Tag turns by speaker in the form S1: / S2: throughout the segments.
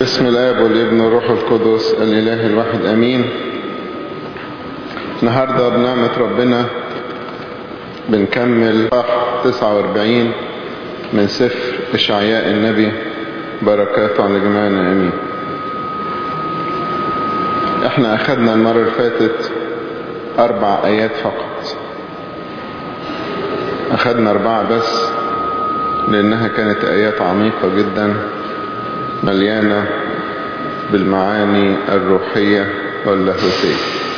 S1: بسم الاب والابن والروح القدس الاله الواحد امين النهاردة بنعمة ربنا بنكمل صح 49 من سفر اشعياء النبي بركاته على جميعنا امين احنا اخدنا المرة اللي فاتت اربع ايات فقط اخدنا اربعة بس لانها كانت ايات عميقة جدا مليانة بالمعاني الروحية واللاهوتية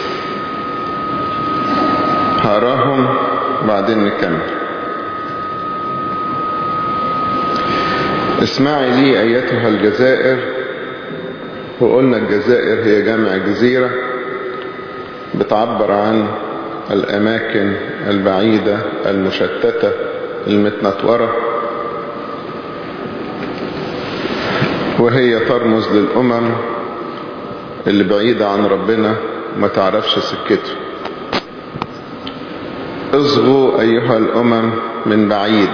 S1: هراهم بعدين نكمل اسمعي لي ايتها الجزائر وقلنا الجزائر هي جامع جزيرة بتعبر عن الاماكن البعيدة المشتتة المتنطورة وهي ترمز للأمم اللي بعيدة عن ربنا ما تعرفش سكته اصغوا أيها الأمم من بعيد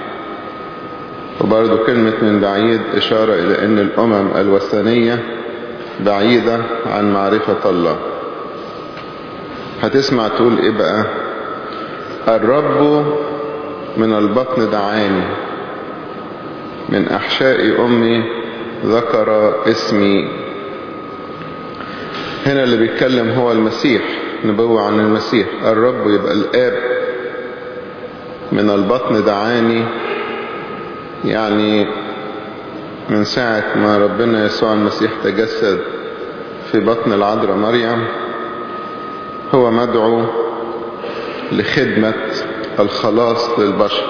S1: وبرضو كلمة من بعيد إشارة إلى أن الأمم الوثنية بعيدة عن معرفة الله هتسمع تقول إيه بقى الرب من البطن دعاني من أحشاء أمي ذكر اسمي هنا اللي بيتكلم هو المسيح نبوة عن المسيح الرب يبقى الآب من البطن دعاني يعني من ساعة ما ربنا يسوع المسيح تجسد في بطن العذراء مريم هو مدعو لخدمة الخلاص للبشر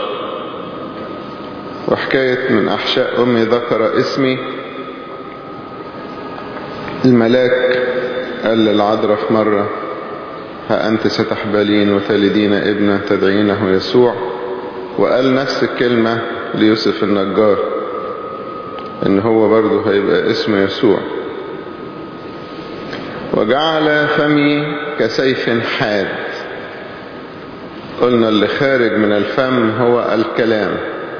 S1: وحكاية من أحشاء أمي ذكر اسمي الملاك قال للعذراء في مرة ها أنت ستحبلين وتلدين ابنا تدعينه يسوع وقال نفس الكلمة ليوسف النجار ان هو برضه هيبقى اسمه يسوع وجعل فمي كسيف حاد قلنا اللي خارج من الفم هو الكلام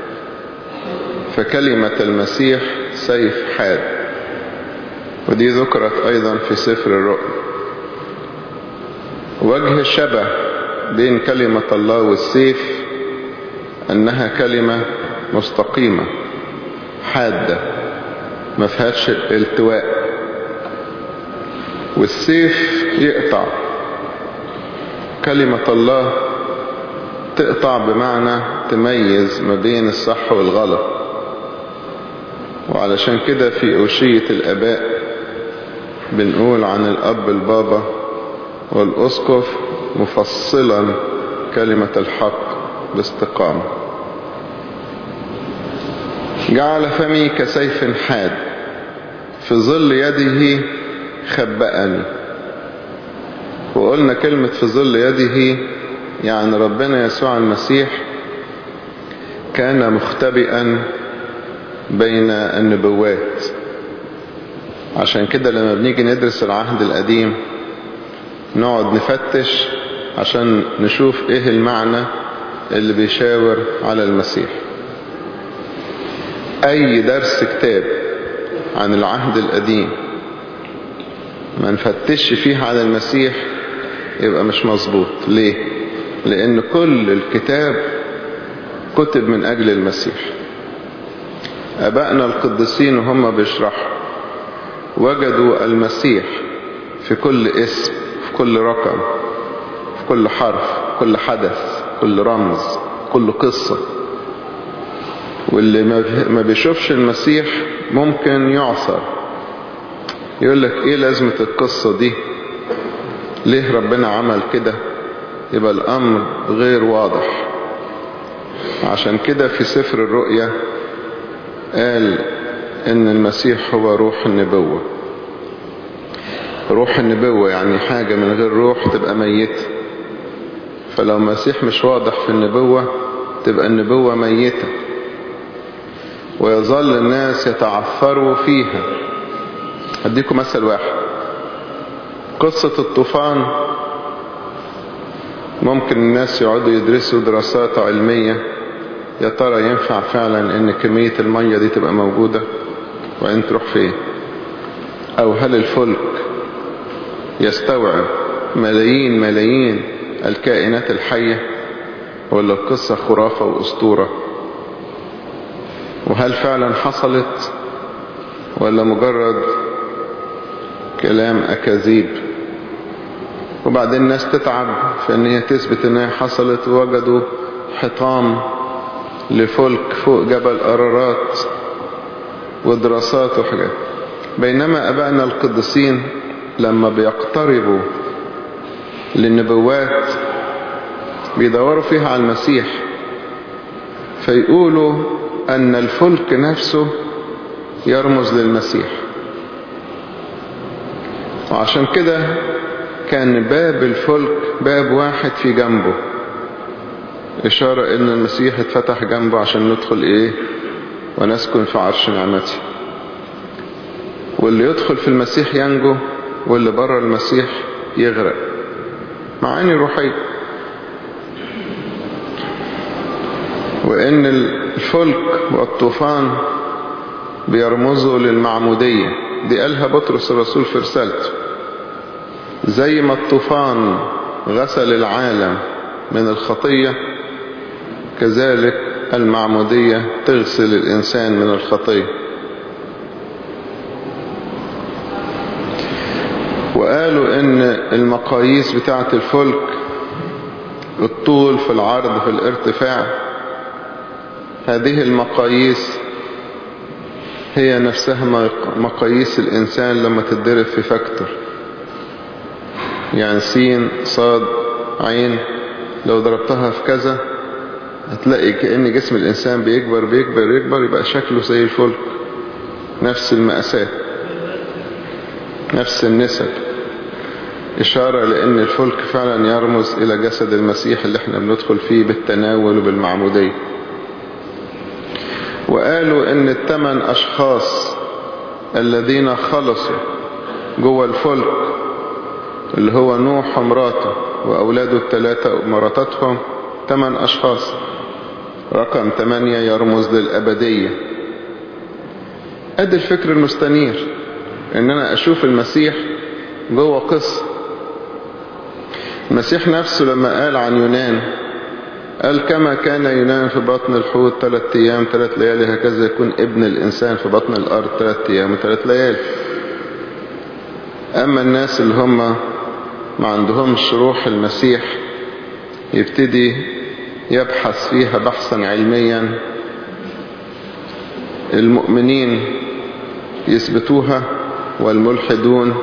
S1: فكلمة المسيح سيف حاد ودي ذكرت أيضا في سفر الرؤيا وجه الشبه بين كلمة الله والسيف أنها كلمة مستقيمة حادة ما فيهاش التواء والسيف يقطع كلمة الله تقطع بمعنى تميز ما بين الصح والغلط وعلشان كده في أوشية الأباء بنقول عن الأب البابا والأسقف مفصلا كلمة الحق باستقامة جعل فمي كسيف حاد في ظل يده خبأني وقلنا كلمة في ظل يده يعني ربنا يسوع المسيح كان مختبئا بين النبوات عشان كده لما بنيجي ندرس العهد القديم نقعد نفتش عشان نشوف ايه المعنى اللي بيشاور على المسيح اي درس كتاب عن العهد القديم ما نفتش فيه على المسيح يبقى مش مظبوط ليه لان كل الكتاب كتب من اجل المسيح ابائنا القديسين وهم بيشرحوا وجدوا المسيح في كل اسم في كل رقم في كل حرف كل حدث كل رمز كل قصة واللي ما بيشوفش المسيح ممكن يعصر يقول لك ايه لازمة القصة دي ليه ربنا عمل كده يبقى الامر غير واضح عشان كده في سفر الرؤيا قال ان المسيح هو روح النبوة روح النبوة يعني حاجة من غير روح تبقى ميتة فلو المسيح مش واضح في النبوة تبقى النبوة ميتة ويظل الناس يتعثروا فيها هديكم مثل واحد قصة الطوفان ممكن الناس يقعدوا يدرسوا دراسات علمية يا ترى ينفع فعلا ان كمية المية دي تبقى موجودة وان تروح فين أو هل الفلك يستوعب ملايين ملايين الكائنات الحية ولا القصة خرافة وأسطورة وهل فعلا حصلت ولا مجرد كلام أكاذيب وبعدين الناس تتعب في ان هي تثبت ان هي حصلت ووجدوا حطام لفلك فوق جبل أرارات ودراسات وحاجات بينما أبائنا القديسين لما بيقتربوا للنبوات بيدوروا فيها على المسيح فيقولوا أن الفلك نفسه يرمز للمسيح وعشان كده كان باب الفلك باب واحد في جنبه إشارة إن المسيح اتفتح جنبه عشان ندخل إيه ونسكن في عرش نعمته واللي يدخل في المسيح ينجو واللي بره المسيح يغرق معاني روحية وإن الفلك والطوفان بيرمزوا للمعمودية دي قالها بطرس الرسول في رسالته زي ما الطوفان غسل العالم من الخطية كذلك المعمودية تغسل الإنسان من الخطية وقالوا ان المقاييس بتاعة الفلك الطول في العرض في الارتفاع هذه المقاييس هي نفسها مقاييس الإنسان لما تتضرب في فاكتور يعني سين صاد عين لو ضربتها في كذا هتلاقي كأن جسم الإنسان بيكبر بيكبر يكبر يبقى شكله زي الفلك نفس المقاسات نفس النسب إشارة لأن الفلك فعلا يرمز إلى جسد المسيح اللي احنا بندخل فيه بالتناول وبالمعمودية وقالوا ان الثمان اشخاص الذين خلصوا جوه الفلك اللي هو نوح ومراته واولاده الثلاثة ومراتاتهم ثمان اشخاص رقم ثمانية يرمز للابدية ادي الفكر المستنير ان انا اشوف المسيح جوه قصة المسيح نفسه لما قال عن يونان قال كما كان ينام في بطن الحوت ثلاث أيام ثلاث ليالي هكذا يكون ابن الإنسان في بطن الأرض ثلاث أيام وثلاث ليالي أما الناس اللي هم ما عندهمش روح المسيح يبتدي يبحث فيها بحثا علميا المؤمنين يثبتوها والملحدون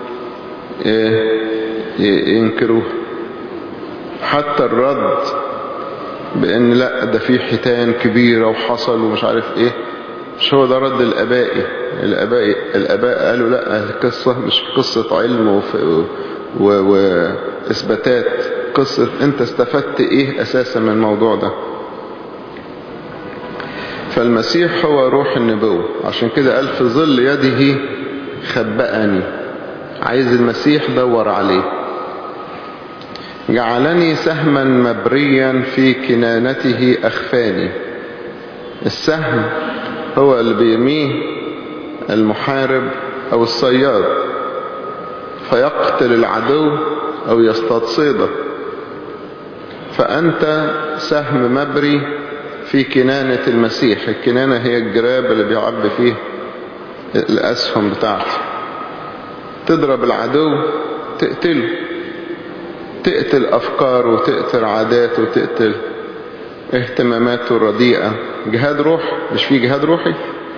S1: ينكروها حتى الرد بان لا ده في حيتان كبيرة وحصل ومش عارف ايه مش هو ده رد الابائي الابائي الاباء قالوا لا القصة مش قصة علم وف... و... واثباتات قصة انت استفدت ايه اساسا من الموضوع ده فالمسيح هو روح النبوة عشان كده قال في ظل يده خبأني عايز المسيح دور عليه جعلني سهما مبريا في كنانته أخفاني السهم هو اللي بيرميه المحارب أو الصياد فيقتل العدو أو يصطاد صيده فأنت سهم مبري في كنانة المسيح الكنانة هي الجراب اللي بيعبي فيه الأسهم بتاعته تضرب العدو تقتله تقتل أفكاره وتقتل عاداته وتقتل اهتماماته الرديئة جهاد روح مش في جهاد روحي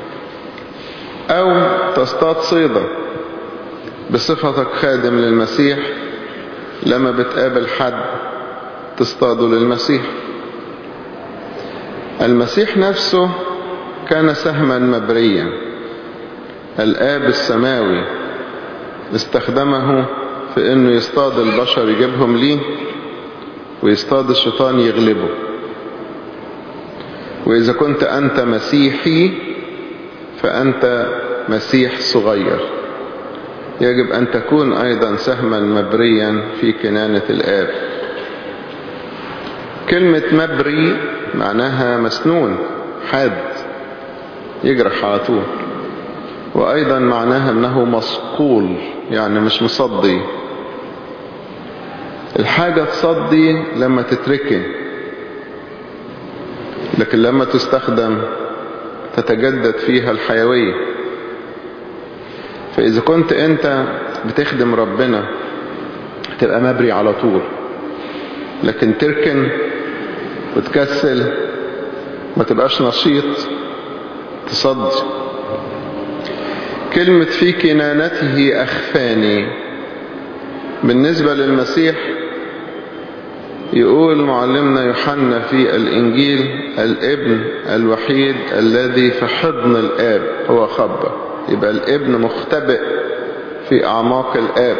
S1: أو تصطاد صيدا بصفتك خادم للمسيح لما بتقابل حد تصطاده للمسيح المسيح نفسه كان سهما مبريا الآب السماوي استخدمه في انه يصطاد البشر يجيبهم ليه ويصطاد الشيطان يغلبه واذا كنت انت مسيحي فانت مسيح صغير يجب ان تكون ايضا سهما مبريا في كنانة الاب كلمة مبري معناها مسنون حاد يجرح على طول وأيضا معناها أنه مصقول يعني مش مصدي الحاجة تصدي لما تتركن لكن لما تستخدم تتجدد فيها الحيوية فإذا كنت أنت بتخدم ربنا تبقى مبري على طول لكن تركن وتكسل ما تبقاش نشيط تصدي كلمة في كنانته أخفاني بالنسبة للمسيح يقول معلمنا يوحنا في الإنجيل الابن الوحيد الذي في حضن الآب هو خبة يبقى الابن مختبئ في أعماق الآب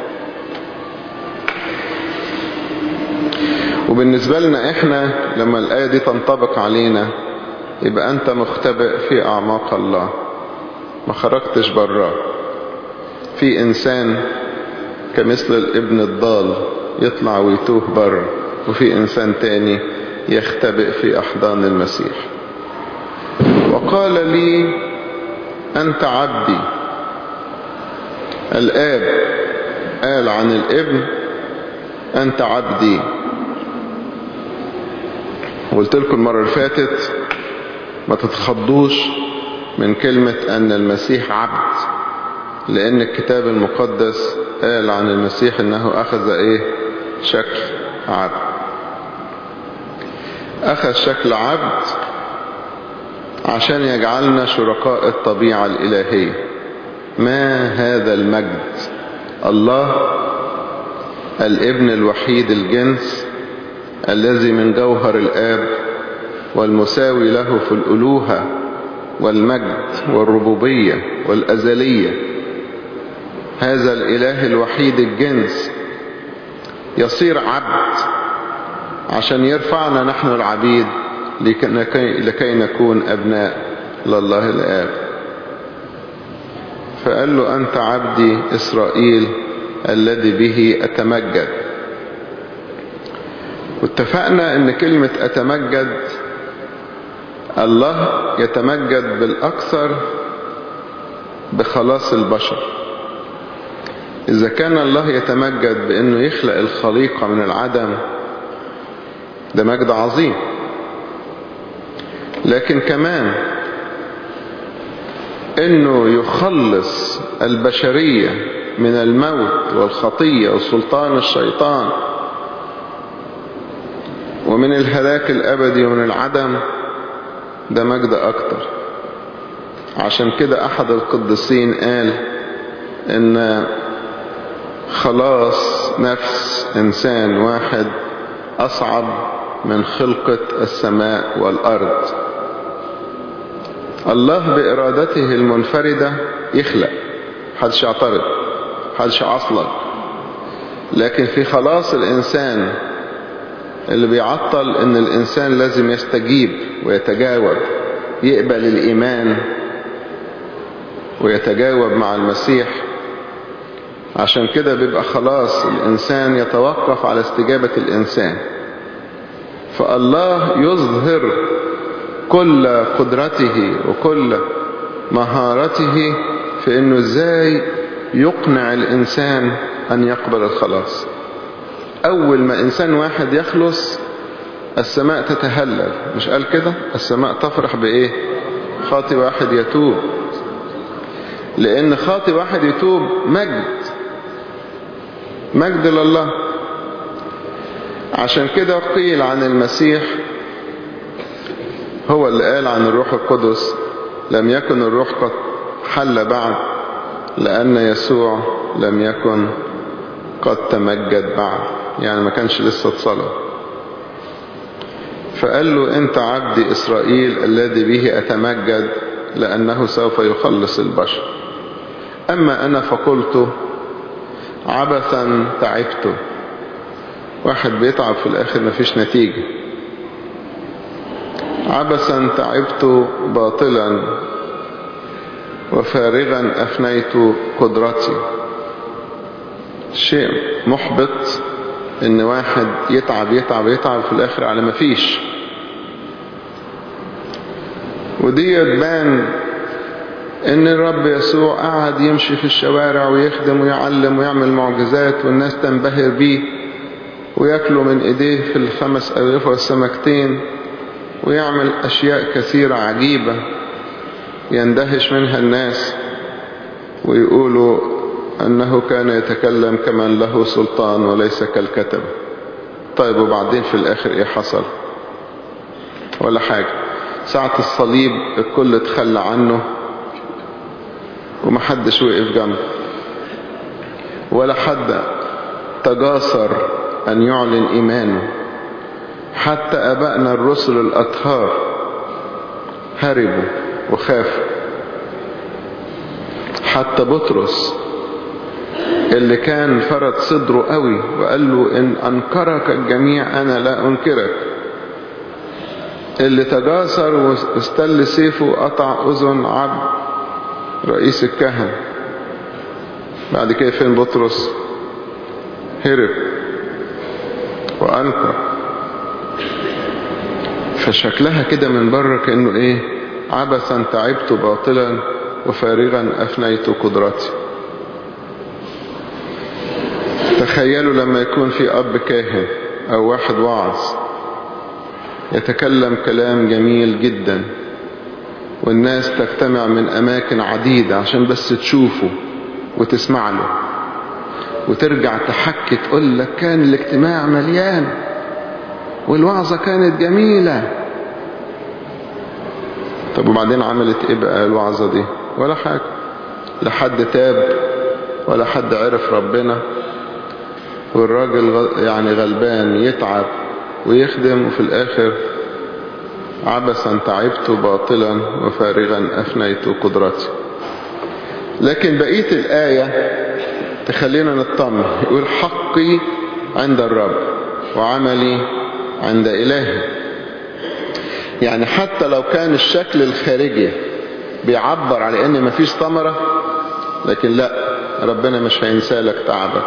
S1: وبالنسبة لنا إحنا لما الآية دي تنطبق علينا يبقى أنت مختبئ في أعماق الله ما خرجتش براه في إنسان كمثل الابن الضال يطلع ويتوه بره وفي إنسان تاني يختبئ في أحضان المسيح وقال لي أنت عبدي الآب قال عن الابن أنت عبدي قلت لكم المرة اللي فاتت ما تتخضوش من كلمة أن المسيح عبد لأن الكتاب المقدس قال عن المسيح أنه أخذ إيه شكل عبد أخذ شكل عبد عشان يجعلنا شركاء الطبيعة الإلهية ما هذا المجد الله الابن الوحيد الجنس الذي من جوهر الآب والمساوي له في الألوهة والمجد والربوبية والأزلية هذا الإله الوحيد الجنس يصير عبد عشان يرفعنا نحن العبيد لكي نكون أبناء لله الآب فقال له أنت عبدي إسرائيل الذي به أتمجد واتفقنا أن كلمة أتمجد الله يتمجد بالأكثر بخلاص البشر إذا كان الله يتمجد بأنه يخلق الخليقة من العدم ده مجد عظيم لكن كمان أنه يخلص البشرية من الموت والخطية وسلطان الشيطان ومن الهلاك الأبدي ومن العدم ده مجد أكتر عشان كده أحد القديسين قال إن خلاص نفس إنسان واحد أصعب من خلقة السماء والأرض الله بإرادته المنفردة يخلق حدش يعترض حدش عصلك لكن في خلاص الإنسان اللي بيعطل ان الانسان لازم يستجيب ويتجاوب يقبل الايمان ويتجاوب مع المسيح عشان كده بيبقى خلاص الانسان يتوقف على استجابة الانسان فالله يظهر كل قدرته وكل مهارته في انه ازاي يقنع الانسان ان يقبل الخلاص أول ما إنسان واحد يخلص السماء تتهلل مش قال كده السماء تفرح بإيه خاطي واحد يتوب لأن خاطي واحد يتوب مجد مجد لله عشان كده قيل عن المسيح هو اللي قال عن الروح القدس لم يكن الروح قد حل بعد لأن يسوع لم يكن قد تمجد بعد يعني ما كانش لسه اتصلى فقال له انت عبدي اسرائيل الذي به اتمجد لانه سوف يخلص البشر اما انا فقلت عبثا تعبت واحد بيتعب في الاخر ما فيش نتيجة عبثا تعبت باطلا وفارغا افنيت قدرتي شيء محبط ان واحد يتعب يتعب يتعب في الاخر على ما فيش ودي تبان ان الرب يسوع قعد يمشي في الشوارع ويخدم ويعلم ويعمل معجزات والناس تنبهر بيه وياكلوا من ايديه في الخمس أرغفة والسمكتين ويعمل أشياء كثيرة عجيبة يندهش منها الناس ويقولوا أنه كان يتكلم كمن له سلطان وليس كالكتب طيب وبعدين في الآخر إيه حصل ولا حاجة ساعة الصليب الكل تخلى عنه ومحدش وقف جنبه ولا حد تجاسر أن يعلن إيمانه حتى أبائنا الرسل الأطهار هربوا وخافوا حتى بطرس اللي كان فرد صدره قوي وقال له إن أنكرك الجميع أنا لا أنكرك اللي تجاسر واستل سيفه قطع أذن عبد رئيس الكهنة بعد كده فين بطرس هرب وأنكر فشكلها كده من بره كأنه ايه عبثا تعبت باطلا وفارغا أفنيت قدرتي تخيلوا لما يكون في أب كاهن أو واحد واعظ يتكلم كلام جميل جدا والناس تجتمع من أماكن عديدة عشان بس تشوفه وتسمع له وترجع تحكي تقول لك كان الاجتماع مليان والوعظة كانت جميلة طب وبعدين عملت ايه بقى الوعظة دي ولا حاجة لا حد تاب ولا حد عرف ربنا والراجل يعني غلبان يتعب ويخدم وفي الاخر عبثا تعبت باطلا وفارغا افنيت قدرتي لكن بقية الآية تخلينا نطمن يقول حقي عند الرب وعملي عند إلهي يعني حتى لو كان الشكل الخارجي بيعبر على ان مفيش ثمرة لكن لا ربنا مش هينسى لك تعبك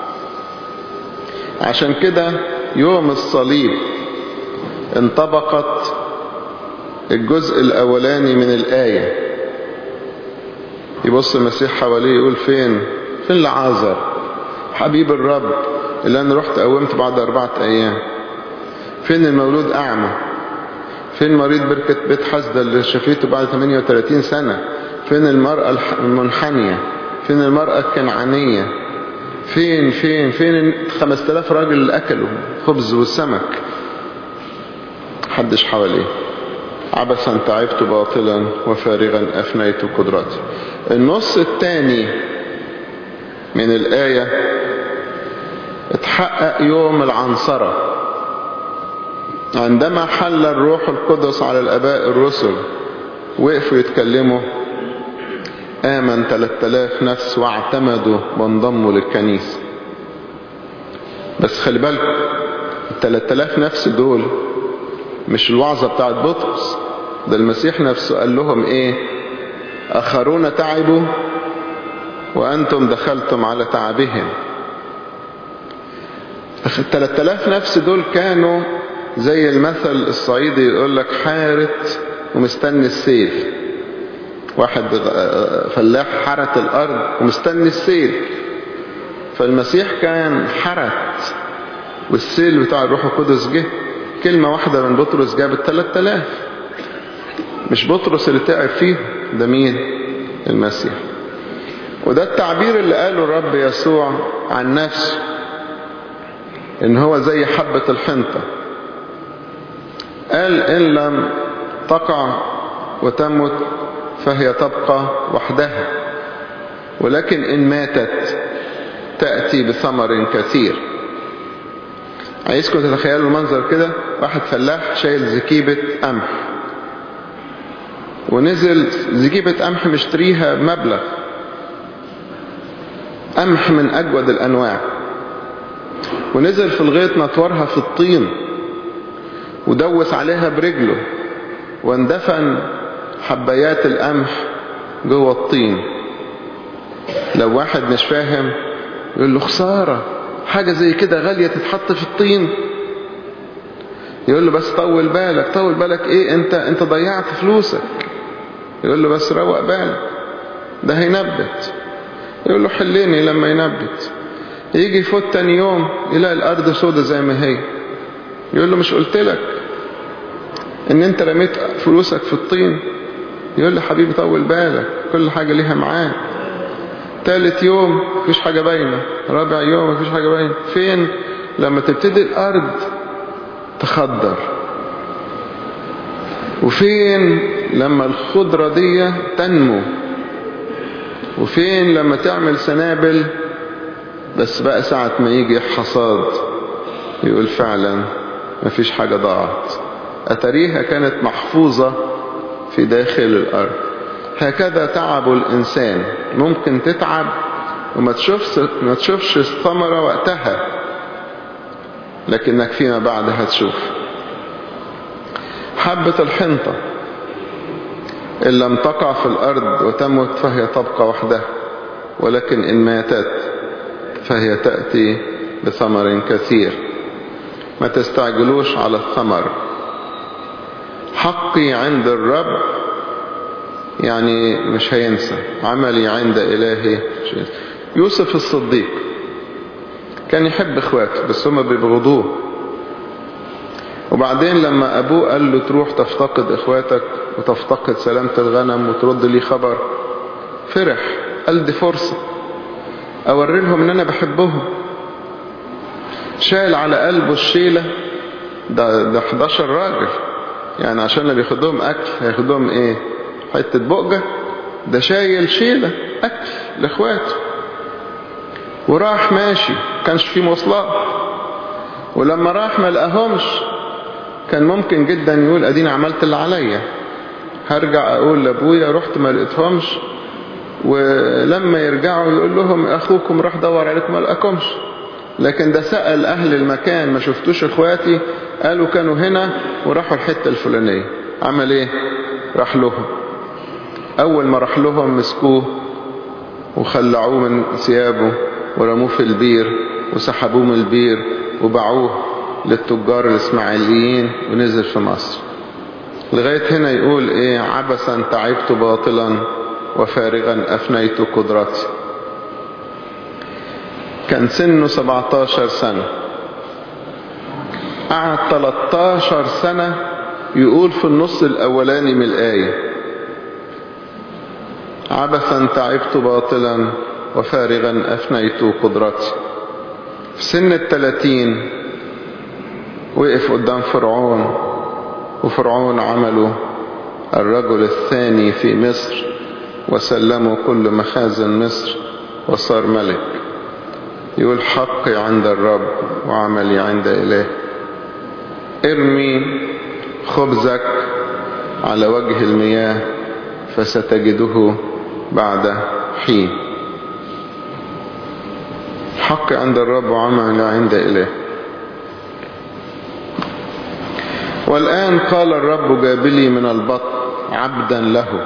S1: عشان كده يوم الصليب انطبقت الجزء الاولاني من الآية يبص المسيح حواليه يقول فين فين لعازر حبيب الرب اللي انا رحت قومت بعد اربعة ايام فين المولود اعمى فين مريض بركة بيت حسدة اللي شفيته بعد 38 سنة فين المرأة المنحنية فين المرأة الكنعانية فين فين فين 5000 راجل اللي اكلوا خبز والسمك محدش حواليه عبثا تعبت باطلا وفارغا افنيت قدرتي النص الثاني من الآية اتحقق يوم العنصرة عندما حل الروح القدس على الأباء الرسل وقفوا يتكلموا آمن 3000 نفس واعتمدوا وانضموا للكنيسة بس خلي بالكم ال 3000 نفس دول مش الوعظة بتاعت بطرس ده المسيح نفسه قال لهم ايه اخرون تعبوا وانتم دخلتم على تعبهم ال 3000 نفس دول كانوا زي المثل الصعيدي يقول لك حارت ومستني السيل واحد فلاح حرت الارض ومستني السيل فالمسيح كان حرت والسيل بتاع الروح القدس جه كلمة واحدة من بطرس جابت 3000 مش بطرس اللي تعب فيه ده مين المسيح وده التعبير اللي قاله الرب يسوع عن نفسه ان هو زي حبة الحنطة قال ان لم تقع وتمت فهي تبقى وحدها ولكن ان ماتت تأتي بثمر كثير عايزكم تتخيلوا المنظر كده واحد فلاح شايل زكيبة قمح ونزل زكيبة قمح مشتريها بمبلغ قمح من أجود الأنواع ونزل في الغيط نطورها في الطين ودوس عليها برجله واندفن حبايات القمح جوه الطين لو واحد مش فاهم يقول له خسارة حاجة زي كده غالية تتحط في الطين يقول له بس طول بالك طول بالك ايه انت انت ضيعت فلوسك يقول له بس روق بالك ده هينبت يقول له حليني لما ينبت يجي يفوت تاني يوم يلاقي الأرض سودة زي ما هي يقول له مش قلت لك ان انت رميت فلوسك في الطين يقول له حبيبي طول بالك كل حاجة ليها معاك تالت يوم مفيش حاجة باينة رابع يوم مفيش حاجة باينة فين لما تبتدي الأرض تخضر وفين لما الخضرة دي تنمو وفين لما تعمل سنابل بس بقى ساعة ما يجي الحصاد يقول فعلا مفيش حاجة ضاعت أتريها كانت محفوظة في داخل الأرض هكذا تعب الإنسان ممكن تتعب وما تشوفش, ما تشوفش الثمرة وقتها لكنك فيما بعد هتشوف حبة الحنطة إن لم تقع في الأرض وتمت فهي تبقى وحدها ولكن إن ماتت فهي تأتي بثمر كثير ما تستعجلوش على الثمر حقي عند الرب يعني مش هينسى عملي عند إلهي يوسف الصديق كان يحب اخواته بس هما بيبغضوه وبعدين لما ابوه قال له تروح تفتقد اخواتك وتفتقد سلامة الغنم وترد لي خبر فرح قال دي فرصة اوري لهم ان انا بحبهم شايل على قلبه الشيلة ده, ده 11 راجل يعني عشان اللي بياخدهم اكل هياخدهم ايه حتة بقجة ده شايل شيلة اكل لاخواته وراح ماشي كانش في مواصلات ولما راح ما لقاهمش كان ممكن جدا يقول اديني عملت اللي عليا هرجع اقول لابويا رحت ما لقيتهمش ولما يرجعوا يقول لهم اخوكم راح دور عليكم ما لقاكمش لكن ده سأل اهل المكان ما شفتوش اخواتي قالوا كانوا هنا وراحوا الحتة الفلانية عمل ايه راح لهم اول ما راح لهم مسكوه وخلعوه من ثيابه ورموه في البير وسحبوه من البير وباعوه للتجار الاسماعيليين ونزل في مصر لغاية هنا يقول ايه عبثا تعبت باطلا وفارغا افنيت قدرتي كان سنه 17 سنة قعد 13 سنة يقول في النص الاولاني من الآية عبثا تعبت باطلا وفارغا أفنيت قدرتي في سن الثلاثين وقف قدام فرعون وفرعون عمله الرجل الثاني في مصر وسلمه كل مخازن مصر وصار ملك يقول حقي عند الرب وعملي عند إله ارمي خبزك على وجه المياه فستجده بعد حين حق عند الرب وعمل عند إله والآن قال الرب جابلي من البطن عبدا له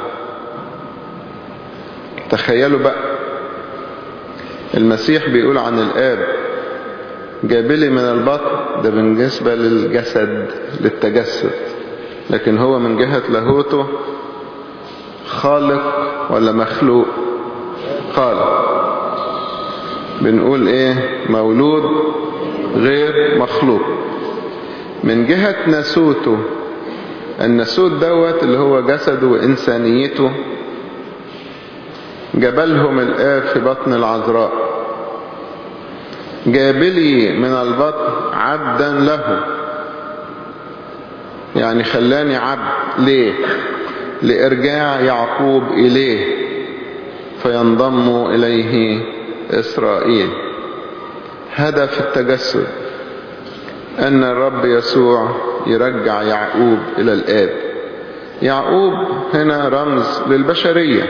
S1: تخيلوا بقى المسيح بيقول عن الآب جابلي من البطن ده بالنسبة للجسد للتجسد لكن هو من جهة لاهوته خالق ولا مخلوق خالق بنقول ايه مولود غير مخلوق من جهة ناسوته الناسوت دوت اللي هو جسده وإنسانيته جبلهم الآب في بطن العذراء جابلي من البطن عبدا له يعني خلاني عبد ليه لإرجاع يعقوب إليه فينضم إليه إسرائيل هدف التجسد أن الرب يسوع يرجع يعقوب إلى الآب يعقوب هنا رمز للبشرية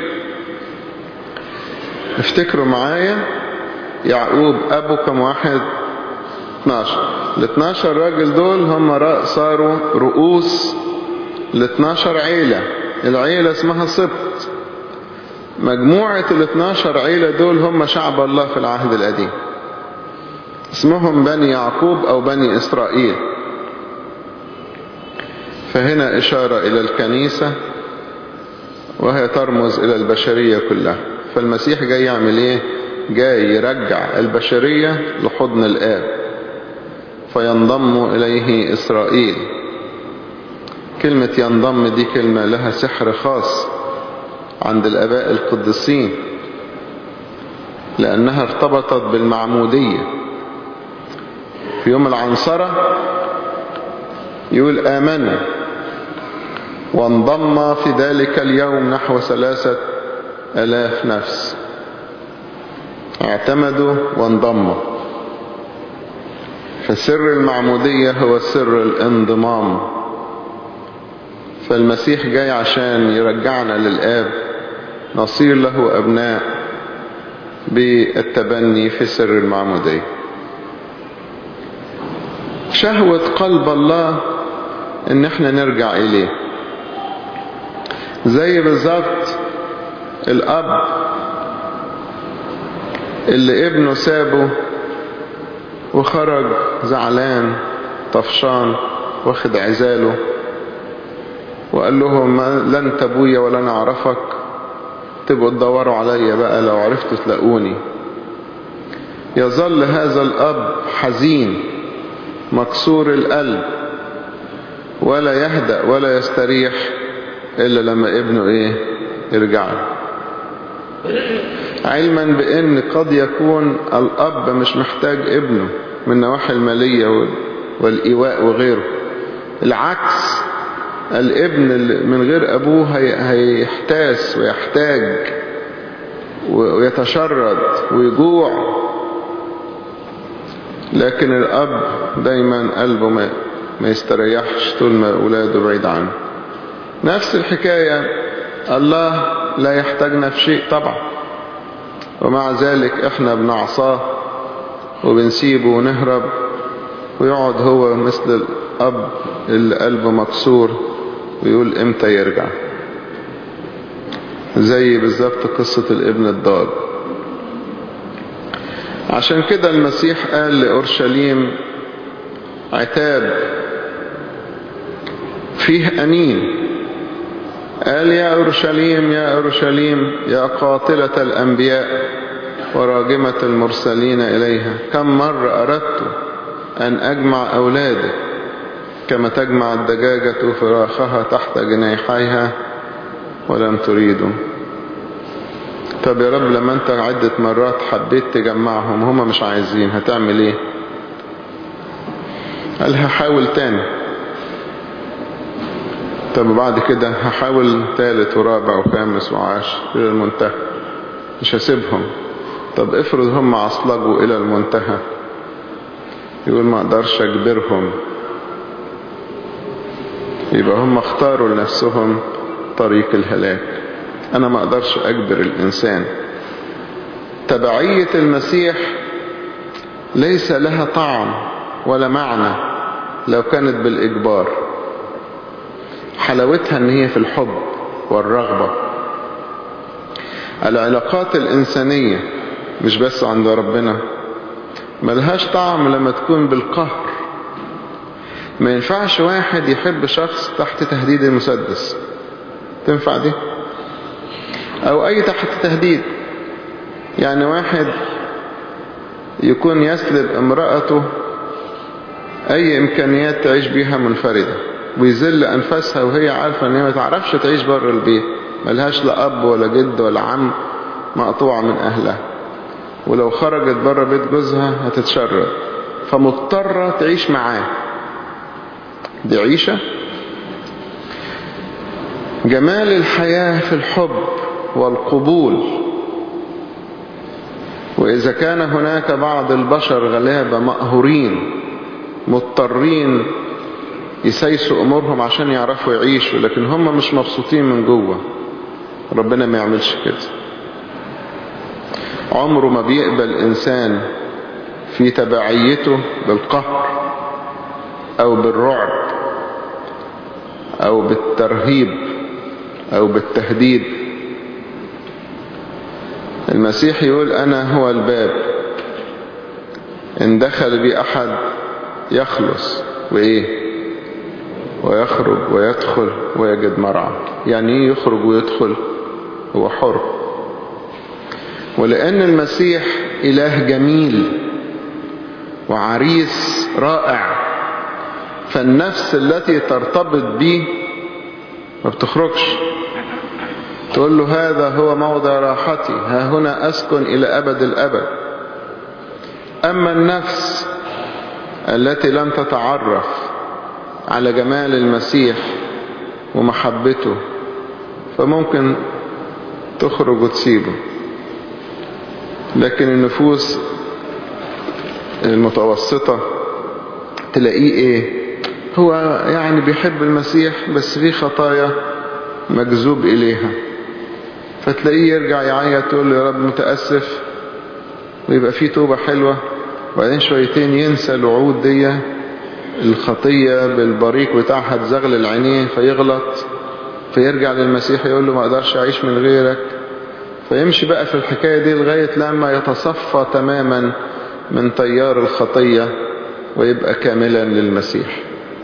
S1: افتكروا معايا يعقوب أبو كم واحد 12 ال 12 راجل دول هم صاروا رؤوس ال 12 عيلة العيلة اسمها سبط مجموعة ال 12 عيلة دول هم شعب الله في العهد القديم اسمهم بني يعقوب أو بني إسرائيل فهنا إشارة إلى الكنيسة وهي ترمز إلى البشرية كلها فالمسيح جاي يعمل ايه جاي يرجع البشرية لحضن الآب فينضم إليه إسرائيل كلمة ينضم دي كلمة لها سحر خاص عند الآباء القديسين لأنها ارتبطت بالمعمودية في يوم العنصرة يقول آمنا وانضم في ذلك اليوم نحو ثلاثة ألاف نفس اعتمدوا وانضموا فسر المعمودية هو سر الانضمام فالمسيح جاي عشان يرجعنا للآب نصير له أبناء بالتبني في سر المعمودية شهوة قلب الله ان احنا نرجع اليه زي بالظبط الاب اللي ابنه سابه وخرج زعلان طفشان واخد عزاله وقال لهم لا انت ابويا ولا انا اعرفك تبقوا تدوروا عليا بقى لو عرفتوا تلاقوني يظل هذا الاب حزين مكسور القلب ولا يهدأ ولا يستريح إلا لما ابنه إيه يرجع له علما بأن قد يكون الأب مش محتاج ابنه من نواحي المالية والإيواء وغيره العكس الابن من غير أبوه هيحتاس ويحتاج ويتشرد ويجوع لكن الأب دايما قلبه ما, ما يستريحش طول ما أولاده بعيد عنه نفس الحكاية الله لا يحتاجنا في شيء طبعا ومع ذلك احنا بنعصاه وبنسيبه ونهرب ويقعد هو مثل الأب اللي قلبه مكسور ويقول امتى يرجع زي بالظبط قصة الابن الضال عشان كده المسيح قال لأورشليم عتاب فيه أنين قال يا أورشليم يا أورشليم يا قاتلة الأنبياء وراجمة المرسلين إليها كم مرة أردت أن أجمع أولادك كما تجمع الدجاجة فراخها تحت جناحيها ولم تريدوا طب يا رب لما انت عدة مرات حبيت تجمعهم هما مش عايزين هتعمل ايه قال هحاول تاني طب بعد كده هحاول تالت ورابع وخامس وعاشر الى المنتهى مش هسيبهم طب افرض هم عصلجوا الى المنتهى يقول ما اقدرش اجبرهم يبقى هم اختاروا لنفسهم طريق الهلاك انا ما اقدرش اجبر الانسان تبعية المسيح ليس لها طعم ولا معنى لو كانت بالاجبار حلاوتها ان هي في الحب والرغبة العلاقات الانسانية مش بس عند ربنا ملهاش طعم لما تكون بالقهر ما ينفعش واحد يحب شخص تحت تهديد المسدس تنفع دي او اي تحت تهديد يعني واحد يكون يسلب امرأته اي امكانيات تعيش بيها منفردة ويذل انفاسها وهي عارفة ان هي ما تعرفش تعيش بره البيت ملهاش لا اب ولا جد ولا عم مقطوعة من اهلها ولو خرجت بره بيت جوزها هتتشرد فمضطرة تعيش معاه دي عيشة جمال الحياة في الحب والقبول وإذا كان هناك بعض البشر غلابة مقهورين مضطرين يسيسوا أمورهم عشان يعرفوا يعيشوا لكن هم مش مبسوطين من جوه ربنا ما يعملش كده عمره ما بيقبل إنسان في تبعيته بالقهر أو بالرعب أو بالترهيب أو بالتهديد المسيح يقول أنا هو الباب إن دخل بي أحد يخلص وإيه ويخرج ويدخل ويجد مرعى يعني إيه يخرج ويدخل هو حر ولأن المسيح إله جميل وعريس رائع فالنفس التي ترتبط به ما بتخرجش تقول له هذا هو موضع راحتي ها هنا أسكن إلى أبد الأبد أما النفس التي لم تتعرف على جمال المسيح ومحبته فممكن تخرج وتسيبه لكن النفوس المتوسطة تلاقيه ايه هو يعني بيحب المسيح بس في خطايا مجذوب اليها فتلاقيه يرجع يعيط تقول له يا رب متأسف ويبقى فيه توبة حلوة وبعدين شويتين ينسى الوعود دي الخطية بالبريق بتاعها تزغلل عينيه فيغلط فيرجع للمسيح يقول له ما اقدرش اعيش من غيرك فيمشي بقى في الحكاية دي لغاية لما يتصفى تماما من تيار الخطية ويبقى كاملا للمسيح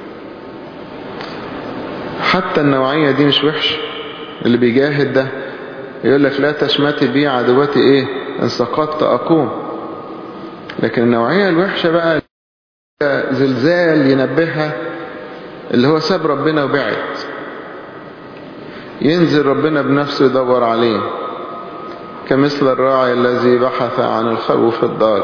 S1: حتى النوعية دي مش وحش اللي بيجاهد ده يقول لك لا تشمتي بي عدوتي ايه ان سقطت اقوم لكن النوعية الوحشة بقى زلزال ينبهها اللي هو ساب ربنا وبعد ينزل ربنا بنفسه يدور عليه كمثل الراعي الذي بحث عن الخروف الضال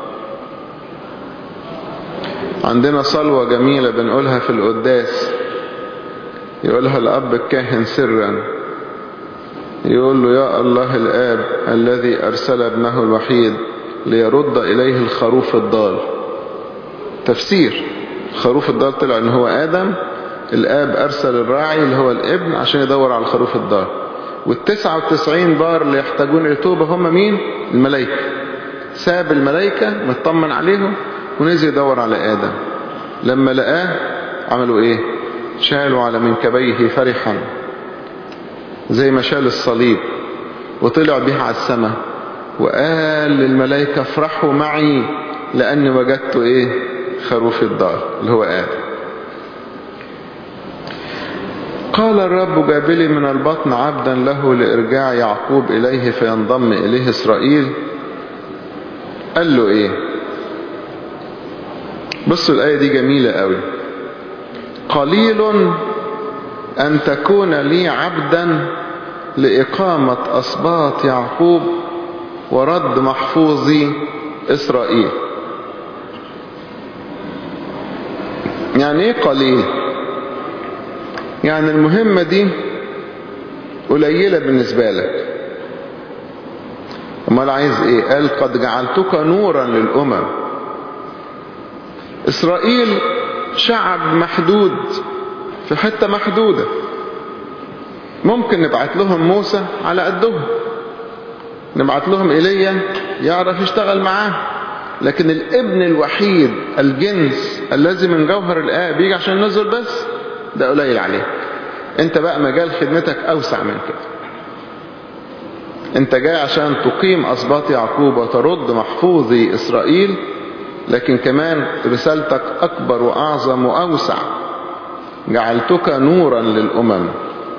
S1: عندنا صلوة جميلة بنقولها في القداس يقولها الأب الكاهن سرا يقول له يا الله الآب الذي أرسل ابنه الوحيد ليرد إليه الخروف الضال تفسير الخروف الضال طلع ان هو آدم الآب أرسل الراعي اللي هو الابن عشان يدور على الخروف الضال والتسعة وتسعين بار اللي يحتاجون لتوبة هم مين الملائكة ساب الملائكة مطمن عليهم ونزل يدور على آدم لما لقاه عملوا ايه شالوا على منكبيه فرحا زي ما شال الصليب وطلع بها على السماء وقال للملائكة افرحوا معي لأني وجدت ايه خروف الدار اللي هو آدم قال الرب جاب لي من البطن عبدا له لإرجاع يعقوب إليه فينضم إليه إسرائيل قال له إيه بصوا الآية دي جميلة قوي قليل أن تكون لي عبدا لإقامة أسباط يعقوب ورد محفوظي إسرائيل يعني إيه قليل يعني المهمة دي قليلة بالنسبة لك امال عايز ايه قال قد جعلتك نورا للأمم إسرائيل شعب محدود في حتة محدودة ممكن نبعت لهم موسى على قدهم نبعت لهم إيليا يعرف يشتغل معاه لكن الابن الوحيد الجنس الذي من جوهر الآب بيجي عشان نزل بس ده قليل عليك انت بقى مجال خدمتك أوسع من كده انت جاي عشان تقيم أسباط يعقوب وترد محفوظي إسرائيل لكن كمان رسالتك أكبر وأعظم وأوسع جعلتك نورا للأمم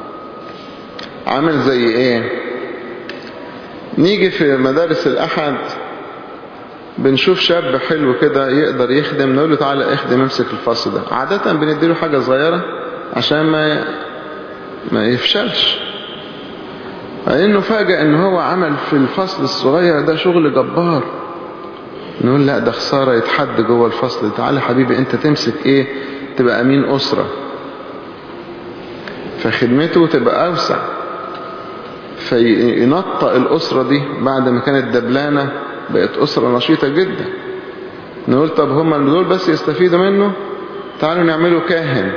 S1: عامل زي ايه نيجي في مدارس الأحد بنشوف شاب حلو كده يقدر يخدم نقول له تعالى اخدم امسك الفصل ده عادة بنديله حاجة صغيرة عشان ما ما يفشلش لانه فاجأ ان هو عمل في الفصل الصغير ده شغل جبار نقول لا ده خسارة يتحد جوه الفصل تعالى حبيبي انت تمسك ايه تبقى امين اسرة فخدمته تبقى اوسع فينطق الاسرة دي بعد ما كانت دبلانة بقت اسرة نشيطة جدا نقول طب هم دول بس يستفيدوا منه تعالوا نعمله كاهن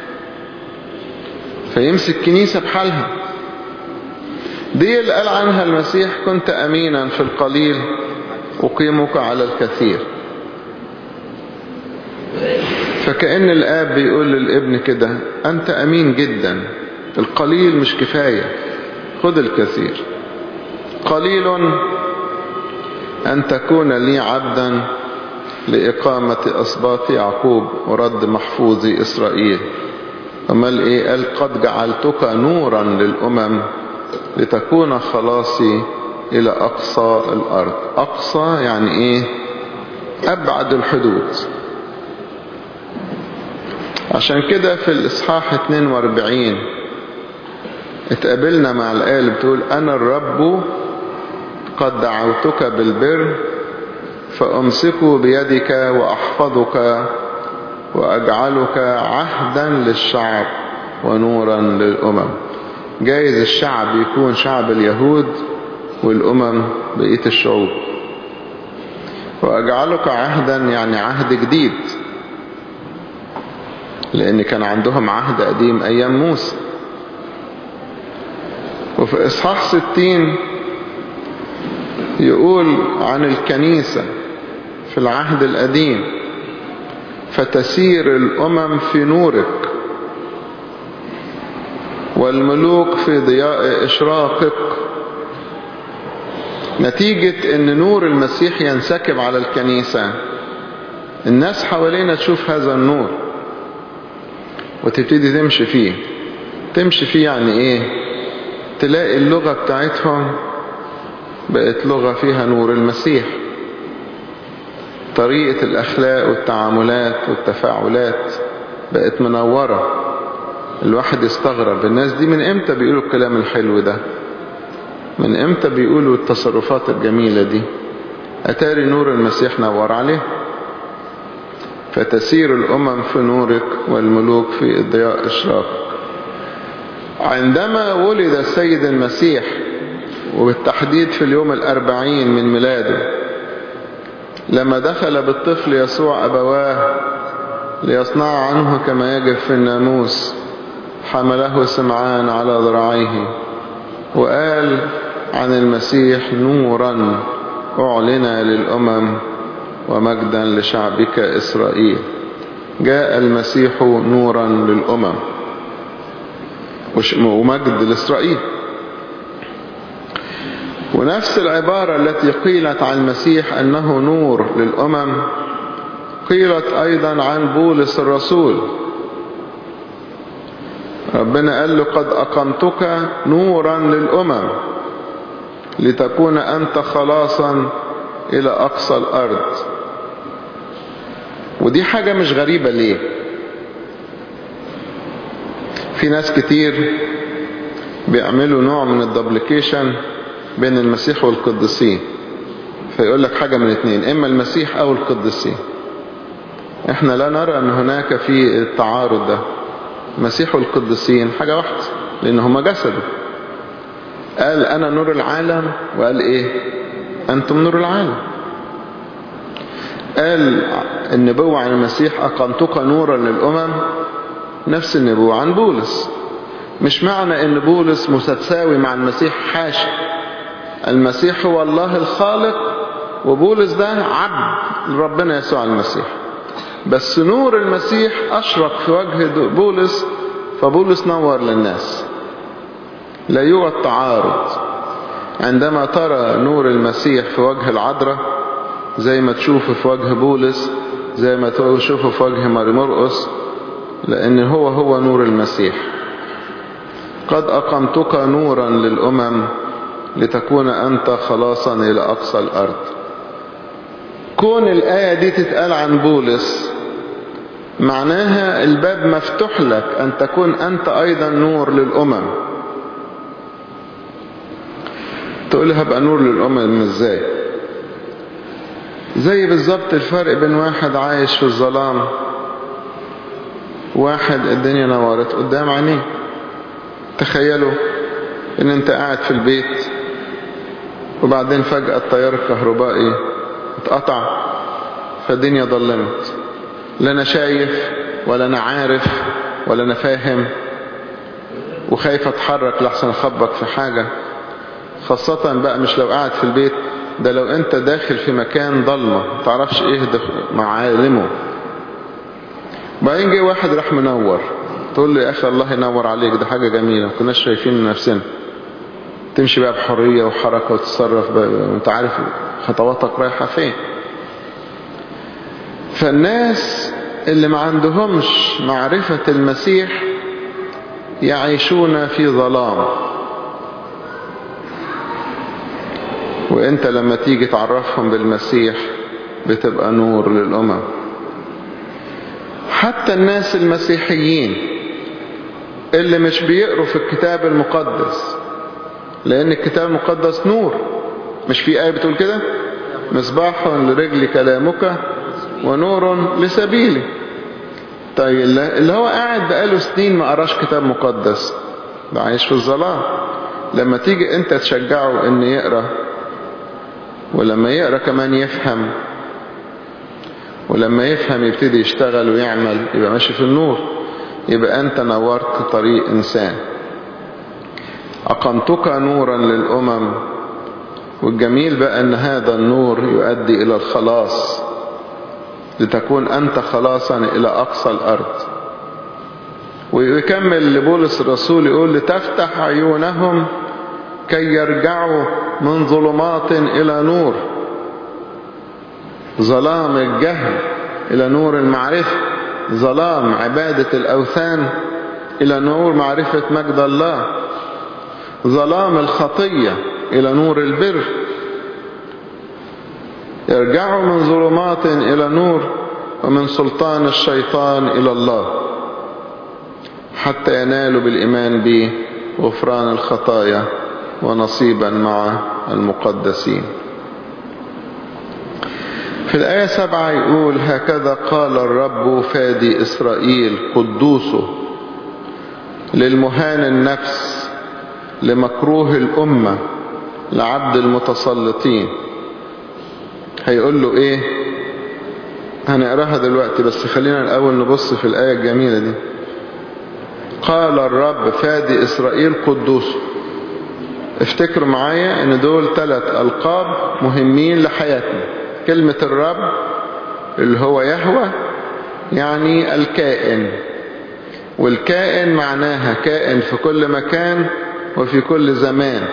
S1: فيمسك كنيسة بحالها دي اللي قال عنها المسيح كنت أمينا في القليل أقيمك على الكثير فكأن الآب بيقول للابن كده أنت أمين جدا القليل مش كفاية خذ الكثير قليل أن تكون لي عبدا لإقامة أسباط يعقوب ورد محفوظي إسرائيل أمال إيه قال قد جعلتك نورا للأمم لتكون خلاصي إلى أقصى الأرض أقصى يعني إيه أبعد الحدود عشان كده في الإصحاح 42 اتقابلنا مع الآية اللي بتقول أنا الرب قد دعوتك بالبر فأمسك بيدك وأحفظك وأجعلك عهدا للشعب ونورا للأمم جايز الشعب يكون شعب اليهود والأمم بقية الشعوب وأجعلك عهدا يعني عهد جديد لأن كان عندهم عهد قديم أيام موسى وفي إصحاح ستين يقول عن الكنيسة في العهد القديم فتسير الأمم في نورك والملوك في ضياء إشراقك نتيجة ان نور المسيح ينسكب على الكنيسة الناس حوالينا تشوف هذا النور وتبتدي تمشي فيه تمشي فيه يعني ايه تلاقي اللغة بتاعتهم بقت لغة فيها نور المسيح طريقة الأخلاق والتعاملات والتفاعلات بقت منورة الواحد يستغرب الناس دي من امتى بيقولوا الكلام الحلو ده من امتى بيقولوا التصرفات الجميلة دي أتاري نور المسيح نور عليه فتسير الأمم في نورك والملوك في إضياء إشراقك عندما ولد السيد المسيح وبالتحديد في اليوم الأربعين من ميلاده لما دخل بالطفل يسوع أبواه ليصنع عنه كما يجب في الناموس حمله سمعان على ذراعيه وقال عن المسيح نورا أعلن للأمم ومجدا لشعبك إسرائيل جاء المسيح نورا للأمم ومجد لإسرائيل ونفس العبارة التي قيلت عن المسيح أنه نور للأمم قيلت أيضا عن بولس الرسول ربنا قال له قد أقمتك نورا للأمم لتكون أنت خلاصا إلى أقصى الأرض ودي حاجة مش غريبة ليه في ناس كتير بيعملوا نوع من الدبليكيشن بين المسيح والقديسين فيقول لك حاجة من اتنين إما المسيح أو القديسين احنا لا نرى أن هناك في التعارض ده المسيح والقديسين حاجة واحدة لأن هما جسده قال أنا نور العالم وقال إيه أنتم نور العالم قال النبوة عن المسيح أقمتك نورا للأمم نفس النبوة عن بولس مش معنى ان بولس متساوي مع المسيح حاشا المسيح هو الله الخالق وبولس ده عبد ربنا يسوع المسيح بس نور المسيح أشرق في وجه بولس فبولس نور للناس لا يوجد تعارض عندما ترى نور المسيح في وجه العذراء زي ما تشوفه في وجه بولس زي ما تشوفه في وجه ماري مرقس لأن هو هو نور المسيح قد أقمتك نورا للأمم لتكون أنت خلاصا إلى أقصى الأرض كون الآية دي تتقال عن بولس معناها الباب مفتوح لك أن تكون أنت أيضا نور للأمم تقول لي هبقى نور للأمم ازاي زي بالظبط الفرق بين واحد عايش في الظلام واحد الدنيا نورت قدام عينيه تخيلوا ان انت قاعد في البيت وبعدين فجأة التيار الكهربائي اتقطع فالدنيا ضلمت لا انا شايف ولا انا عارف ولا انا فاهم وخايف اتحرك لحسن اخبط في حاجة خاصة بقى مش لو قاعد في البيت ده لو انت داخل في مكان ضلمة متعرفش ايه معالمه بعدين جه واحد راح منور تقول له يا اخي الله ينور عليك ده حاجة جميلة ما كناش شايفين نفسنا تمشي بقى بحرية وحركة وتتصرف بقى وانت عارف خطواتك رايحة فين فالناس اللي ما عندهمش معرفة المسيح يعيشون في ظلام وانت لما تيجي تعرفهم بالمسيح بتبقى نور للأمم حتى الناس المسيحيين اللي مش بيقروا في الكتاب المقدس لأن الكتاب المقدس نور مش في آية بتقول كده مصباح لرجل كلامك ونور لسبيلي طيب اللي هو قاعد بقاله سنين ما قراش كتاب مقدس ده عايش في الظلام لما تيجي انت تشجعه ان يقرأ ولما يقرأ كمان يفهم ولما يفهم يبتدي يشتغل ويعمل يبقى ماشي في النور يبقى أنت نورت طريق إنسان أقمتك نورا للأمم والجميل بقى أن هذا النور يؤدي إلى الخلاص لتكون أنت خلاصا إلى أقصى الأرض ويكمل لبولس الرسول يقول لتفتح عيونهم كي يرجعوا من ظلمات إلى نور ظلام الجهل إلى نور المعرفة ظلام عبادة الأوثان إلى نور معرفة مجد الله ظلام الخطية إلى نور البر يرجعوا من ظلمات إلى نور ومن سلطان الشيطان إلى الله حتى ينالوا بالإيمان به غفران الخطايا ونصيبا مع المقدسين في الآية سبعة يقول هكذا قال الرب فادي إسرائيل قدوسه للمهان النفس لمكروه الأمة لعبد المتسلطين هيقول له ايه هنقراها دلوقتي بس خلينا الأول نبص في الآية الجميلة دي قال الرب فادي إسرائيل قدوسه افتكروا معايا ان دول ثلاث ألقاب مهمين لحياتنا كلمة الرب اللي هو يهوى يعني الكائن والكائن معناها كائن في كل مكان وفي كل زمان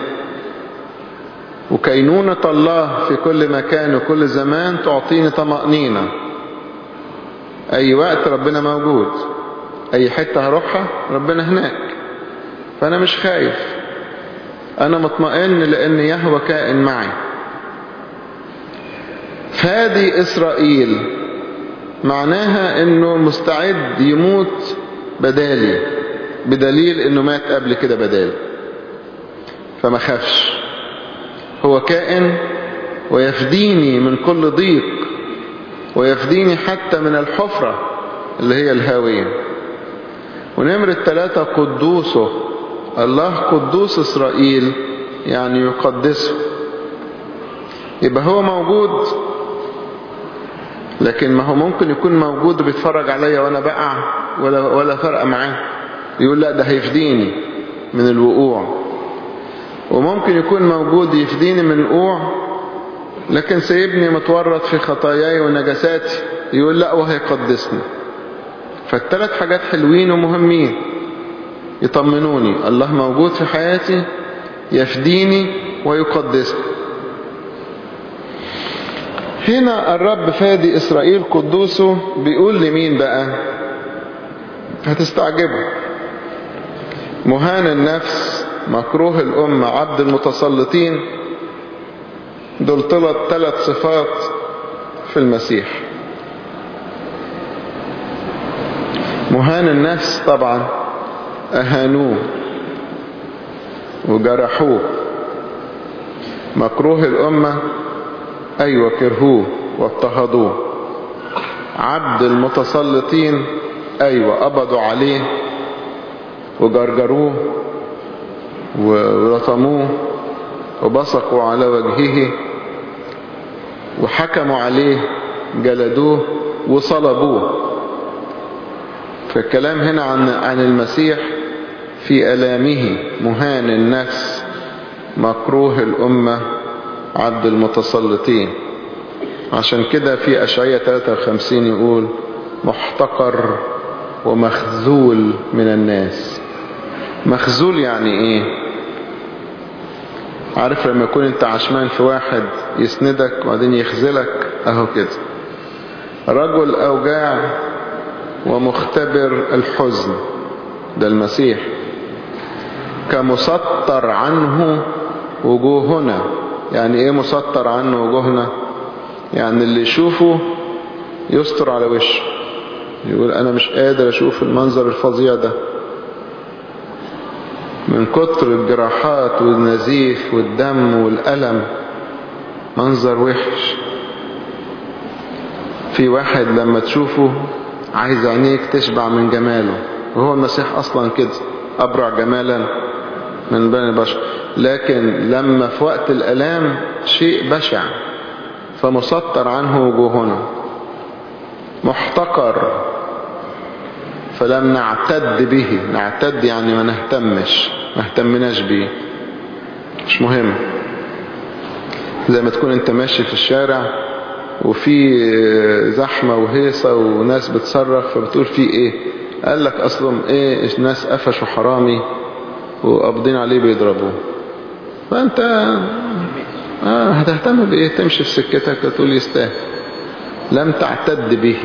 S1: وكينونة الله في كل مكان وكل زمان تعطيني طمأنينة أي وقت ربنا موجود أي حتة هروحها ربنا هناك فأنا مش خايف أنا مطمئن لأن يهوى كائن معي فادي إسرائيل معناها أنه مستعد يموت بدالي بدليل أنه مات قبل كده بدالي فما خافش هو كائن ويفديني من كل ضيق ويفديني حتى من الحفرة اللي هي الهاوية ونمرة ثلاثة قدوسه الله قدوس إسرائيل يعني يقدسه يبقى هو موجود لكن ما هو ممكن يكون موجود وبيتفرج عليا وانا بقع ولا ولا فرق معاه يقول لا ده هيفديني من الوقوع وممكن يكون موجود يفديني من الوقوع لكن سيبني متورط في خطاياي ونجاساتي يقول لا وهيقدسني فالثلاث حاجات حلوين ومهمين يطمنوني الله موجود في حياتي يفديني ويقدسني هنا الرب فادي إسرائيل قدوسه بيقول لمين بقى هتستعجبوا مهان النفس مكروه الأمة عبد المتسلطين دول طلت ثلاث صفات في المسيح مهان النفس طبعا أهانوه وجرحوه مكروه الأمة أيوة كرهوه واضطهدوه عبد المتسلطين أيوة قبضوا عليه وجرجروه ولطموه وبصقوا على وجهه وحكموا عليه جلدوه وصلبوه فالكلام هنا عن عن المسيح في ألامه مهان النفس مكروه الأمة عبد المتسلطين عشان كده في أشعية 53 يقول محتقر ومخذول من الناس مخذول يعني ايه عارف لما يكون انت عشمان في واحد يسندك وبعدين يخذلك اهو كده رجل اوجاع ومختبر الحزن ده المسيح كمسطر عنه وجوهنا يعني ايه مسطر عنه وجوهنا يعني اللي يشوفه يستر على وشه يقول انا مش قادر اشوف المنظر الفظيع ده من كتر الجراحات والنزيف والدم والألم منظر وحش في واحد لما تشوفه عايز عينيك تشبع من جماله وهو المسيح أصلا كده أبرع جمالا من بني البشر لكن لما في وقت الألام شيء بشع فمسطر عنه وجوهنا محتقر فلم نعتد به نعتد يعني ما نهتمش ما اهتمناش بيه مش مهم زي ما تكون انت ماشي في الشارع وفي زحمة وهيصة وناس بتصرخ فبتقول في ايه قال لك اصلهم ايه الناس قفشوا حرامي وقابضين عليه بيضربوه فانت آه هتهتم بايه تمشي في سكتك وتقول يستاهل لم تعتد به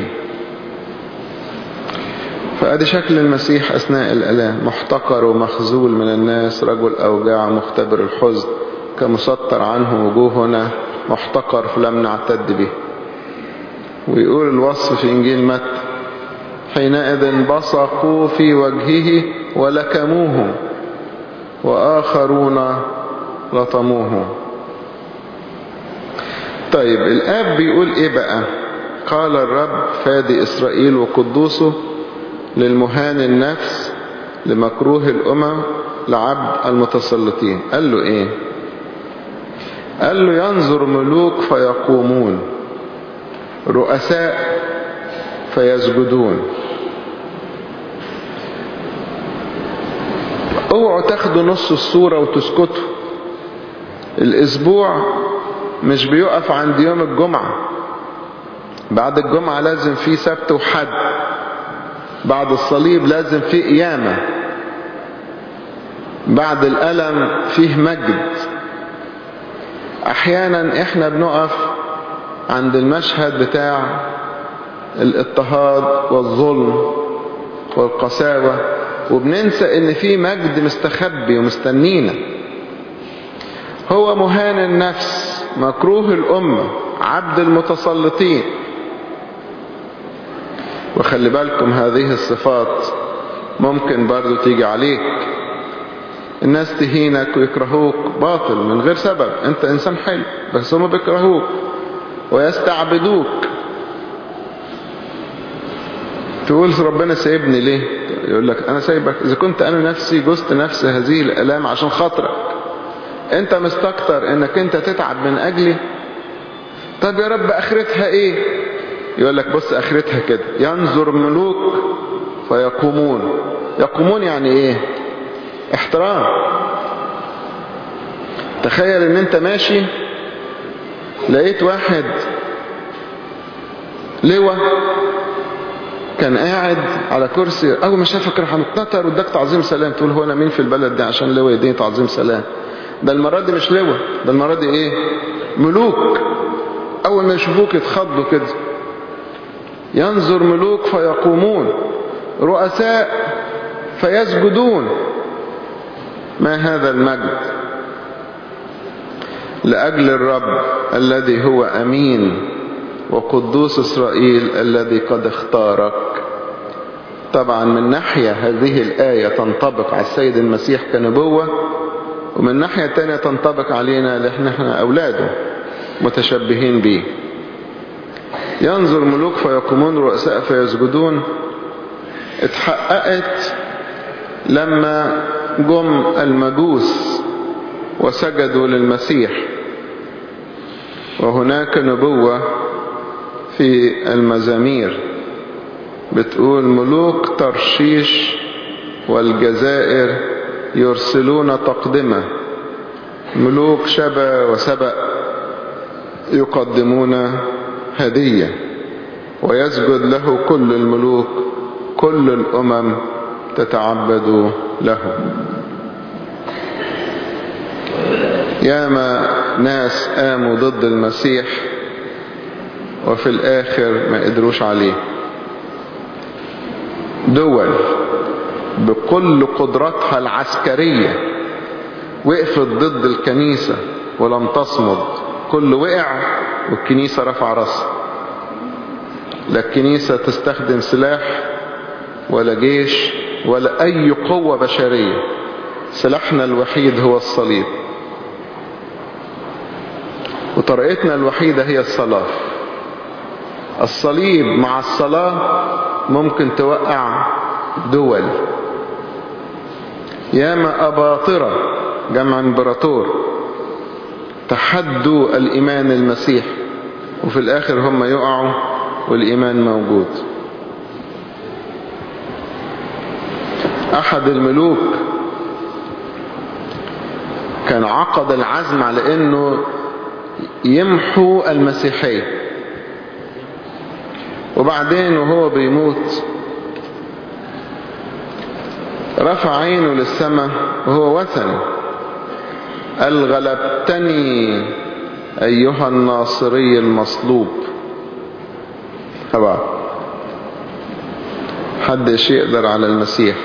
S1: فأدي شكل المسيح أثناء الألام محتقر ومخزول من الناس رجل أوجاع مختبر الحزن كمسطر عنه وجوهنا محتقر فلم نعتد به ويقول الوصف في إنجيل متى حينئذ بصقوا في وجهه ولكموه وآخرون لطموه طيب الآب بيقول إيه بقى قال الرب فادي إسرائيل وقدوسه للمهان النفس لمكروه الأمم لعبد المتسلطين قال له إيه قال له ينظر ملوك فيقومون رؤساء فيسجدون اوعوا تاخدوا نص الصورة وتسكتوا الاسبوع مش بيقف عند يوم الجمعة بعد الجمعة لازم فيه سبت وحد بعد الصليب لازم فيه قيامة بعد الألم فيه مجد احيانا احنا بنقف عند المشهد بتاع الاضطهاد والظلم والقساوة وبننسى ان في مجد مستخبي ومستنينا هو مهان النفس مكروه الأمة عبد المتسلطين وخلي بالكم هذه الصفات ممكن برضو تيجي عليك الناس تهينك ويكرهوك باطل من غير سبب انت انسان حلو بس هم بيكرهوك ويستعبدوك تقول ربنا سايبني ليه يقول لك انا سايبك اذا كنت انا نفسي جزت نفس هذه الالام عشان خاطرك انت مستكتر انك انت تتعب من اجلي طب يا رب اخرتها ايه يقول لك بص اخرتها كده ينظر ملوك فيقومون يقومون يعني ايه احترام تخيل ان انت ماشي لقيت واحد لواء كان قاعد على كرسي اول ما شافك راح متنطر واداك تعظيم سلام تقول هو انا مين في البلد دي عشان لواء يديني تعظيم سلام ده المرة دي مش لواء ده المرة دي ايه ملوك اول ما يشوفوك يتخضوا كده ينظر ملوك فيقومون رؤساء فيسجدون ما هذا المجد لأجل الرب الذي هو أمين وقدوس إسرائيل الذي قد اختارك طبعا من ناحية هذه الآية تنطبق على السيد المسيح كنبوة ومن ناحية تانية تنطبق علينا لأن احنا أولاده متشبهين به ينظر ملوك فيقومون رؤساء فيسجدون اتحققت لما جم المجوس وسجدوا للمسيح وهناك نبوة في المزامير بتقول ملوك ترشيش والجزائر يرسلون تقدمة ملوك شبا وسبأ يقدمون هدية ويسجد له كل الملوك كل الأمم تتعبد له ياما ناس قاموا ضد المسيح وفي الآخر ما قدروش عليه دول بكل قدراتها العسكرية وقفت ضد الكنيسة ولم تصمد كل وقع والكنيسة رفع راسها لا الكنيسة تستخدم سلاح ولا جيش ولا أي قوة بشرية سلاحنا الوحيد هو الصليب وطريقتنا الوحيدة هي الصلاة الصليب مع الصلاة ممكن توقع دول ياما أباطرة جمع امبراطور تحدوا الإيمان المسيح وفي الآخر هم يقعوا والإيمان موجود أحد الملوك كان عقد العزم على أنه يمحو المسيحية وبعدين وهو بيموت رفع عينه للسماء وهو وثني قال غلبتني أيها الناصري المصلوب طبعا حدش يقدر على المسيح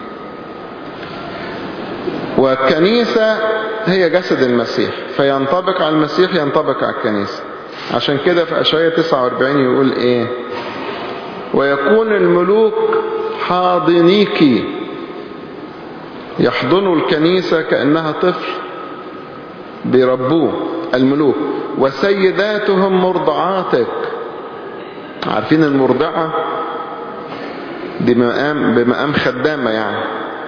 S1: والكنيسة هي جسد المسيح فينطبق على المسيح ينطبق على الكنيسة عشان كده في أشعية 49 يقول ايه ويكون الملوك حاضنيك يحضنوا الكنيسة كأنها طفل بيربوه الملوك وسيداتهم مرضعاتك عارفين المرضعة دي بمقام, بمقام خدامة يعني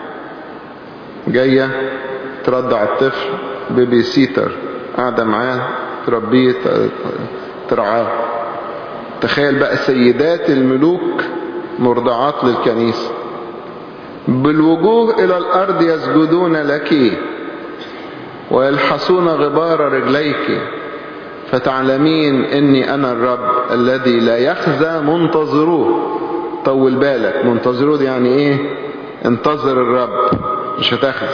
S1: جاية ترضع الطفل بيبي سيتر قاعدة معاه تربيه ترعاه تخيل بقى سيدات الملوك مرضعات للكنيسة بالوجوه إلى الأرض يسجدون لك ويلحسون غبار رجليك فتعلمين اني انا الرب الذي لا يخزى منتظروه طول بالك منتظروه دي يعني ايه انتظر الرب مش هتخزى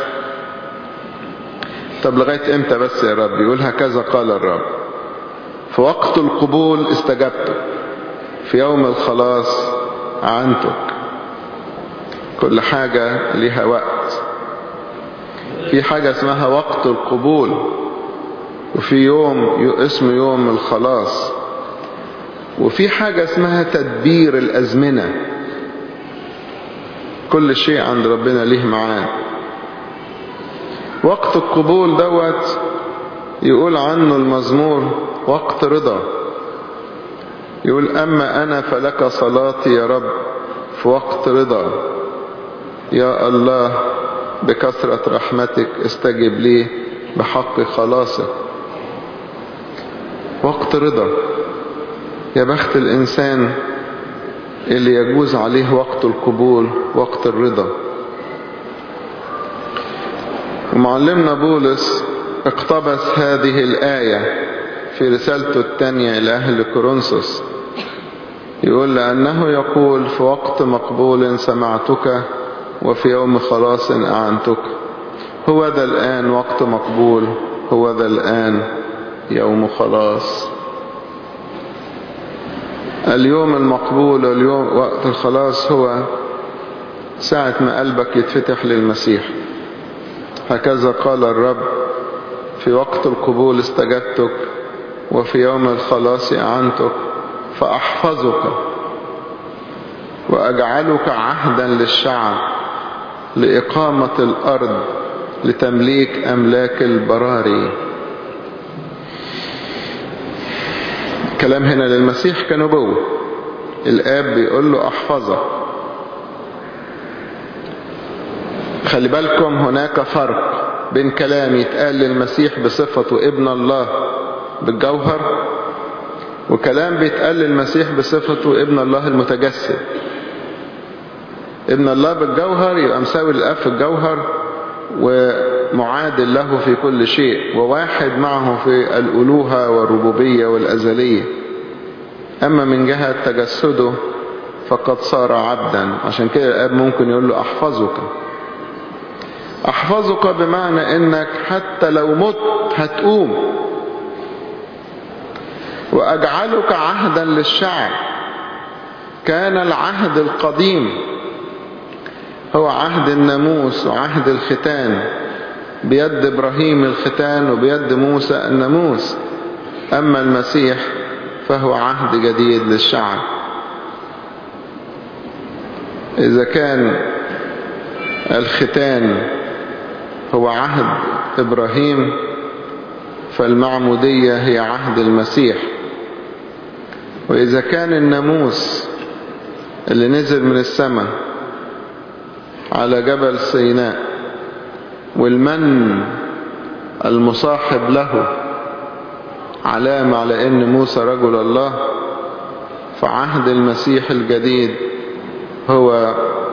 S1: طب لغاية امتى بس يا رب يقول هكذا قال الرب في وقت القبول استجبتك في يوم الخلاص عنتك كل حاجة لها وقت في حاجة اسمها وقت القبول وفي يوم اسمه يوم الخلاص وفي حاجة اسمها تدبير الأزمنة كل شيء عند ربنا ليه معاه وقت القبول دوت يقول عنه المزمور وقت رضا يقول أما أنا فلك صلاتي يا رب في وقت رضا يا الله بكثرة رحمتك استجب لي بحق خلاصك وقت رضا يا بخت الإنسان اللي يجوز عليه وقت القبول وقت الرضا ومعلمنا بولس اقتبس هذه الآية في رسالته الثانية إلى أهل كورنثوس يقول لأنه يقول في وقت مقبول سمعتك وفي يوم خلاص أعنتك هو ذا الآن وقت مقبول هو ذا الآن يوم خلاص اليوم المقبول واليوم وقت الخلاص هو ساعة ما قلبك يتفتح للمسيح هكذا قال الرب في وقت القبول استجبتك وفي يوم الخلاص أعنتك فأحفظك وأجعلك عهدا للشعب لإقامة الأرض لتمليك أملاك البراري كلام هنا للمسيح كنبوة الآب بيقول له أحفظك خلي بالكم هناك فرق بين كلام يتقال للمسيح بصفته ابن الله بالجوهر وكلام بيتقال للمسيح بصفته ابن الله المتجسد ابن الله بالجوهر يبقى مساوي للاب في الجوهر ومعادل له في كل شيء وواحد معه في الألوهة والربوبية والأزلية أما من جهة تجسده فقد صار عبدا عشان كده الأب ممكن يقول له أحفظك أحفظك بمعنى أنك حتى لو مت هتقوم وأجعلك عهدا للشعب كان العهد القديم هو عهد الناموس وعهد الختان بيد إبراهيم الختان وبيد موسى الناموس أما المسيح فهو عهد جديد للشعب إذا كان الختان هو عهد إبراهيم فالمعمودية هي عهد المسيح وإذا كان الناموس اللي نزل من السماء على جبل سيناء والمن المصاحب له علامة على ان موسى رجل الله فعهد المسيح الجديد هو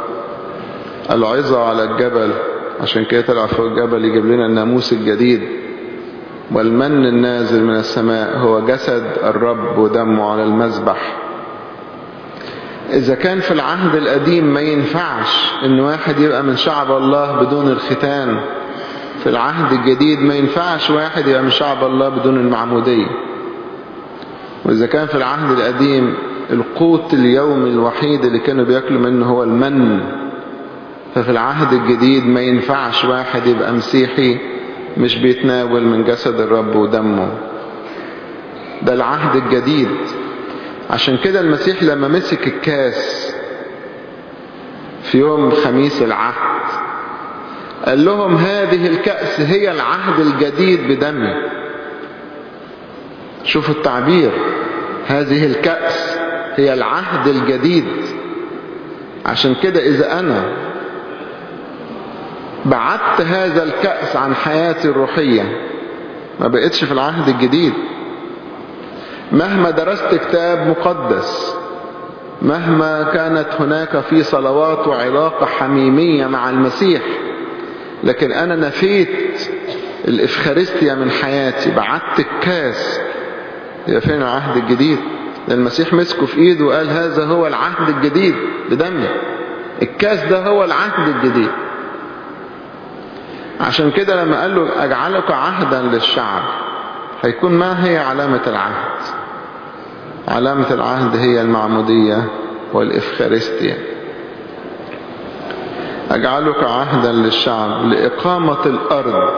S1: العظة على الجبل عشان كده طلع فوق الجبل يجيب لنا الناموس الجديد والمن النازل من السماء هو جسد الرب ودمه على المذبح إذا كان في العهد القديم ما ينفعش إن واحد يبقى من شعب الله بدون الختان في العهد الجديد ما ينفعش واحد يبقى من شعب الله بدون المعمودية وإذا كان في العهد القديم القوت اليومي الوحيد اللي كانوا بيأكلوا منه هو المن ففي العهد الجديد ما ينفعش واحد يبقى مسيحي مش بيتناول من جسد الرب ودمه ده العهد الجديد عشان كده المسيح لما مسك الكاس في يوم خميس العهد قال لهم هذه الكأس هي العهد الجديد بدمي شوفوا التعبير هذه الكأس هي العهد الجديد عشان كده إذا أنا بعدت هذا الكأس عن حياتي الروحية ما بقتش في العهد الجديد مهما درست كتاب مقدس مهما كانت هناك في صلوات وعلاقة حميمية مع المسيح لكن أنا نفيت الإفخارستيا من حياتي بعدت الكاس يبقى فين العهد الجديد ده المسيح مسكه في إيده وقال هذا هو العهد الجديد بدمي الكاس ده هو العهد الجديد عشان كده لما قال له أجعلك عهدا للشعب هيكون ما هي علامة العهد علامة العهد هي المعمودية والإفخارستيا أجعلك عهدا للشعب لإقامة الأرض